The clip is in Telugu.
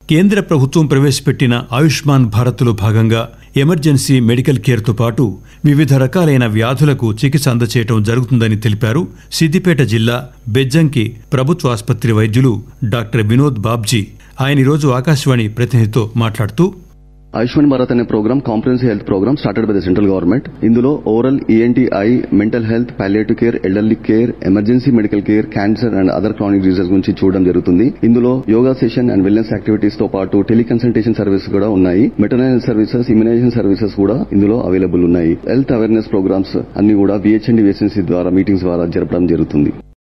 కేంద్ర ప్రభుత్వం ప్రవేశపెట్టిన ఆయుష్మాన్ భారత్లో భాగంగా ఎమర్జెన్సీ మెడికల్ కేర్తో పాటు వివిధ రకాలైన వ్యాధులకు చికిత్స అందచేయటం జరుగుతుందని తెలిపారు సిద్దిపేట జిల్లా బెజ్జంకి ప్రభుత్వ ఆసుపత్రి వైద్యులు డాక్టర్ వినోద్ బాబ్జీ ఆయన ఈరోజు ఆకాశవాణి ప్రతినిధితో మాట్లాడుతూ ఆయుష్మాన్ భారత్ అనే program comprehensive health program started by the central government ఇందులో overall ENT eye mental health palliative care elderly care emergency medical care cancer and other chronic diseases గురించి చూడడం జరుగుతుంది ఇందులో yoga session and wellness activities తో పాటు టెలికన్సల్టేషన్ సర్వీస్ కూడా ఉన్నాయి maternal health services immunisation services కూడా ఇందులో అవైలబుల్ ఉన్నాయి హెల్త్ అవేర్నెస్ ప్రోగ్రామ్స్ అన్ని కూడా బిహెచ్ఎండి వేసెన్సీ ద్వారా మీటింగ్స్ ద్వారా జరపడం జరుగుతుంది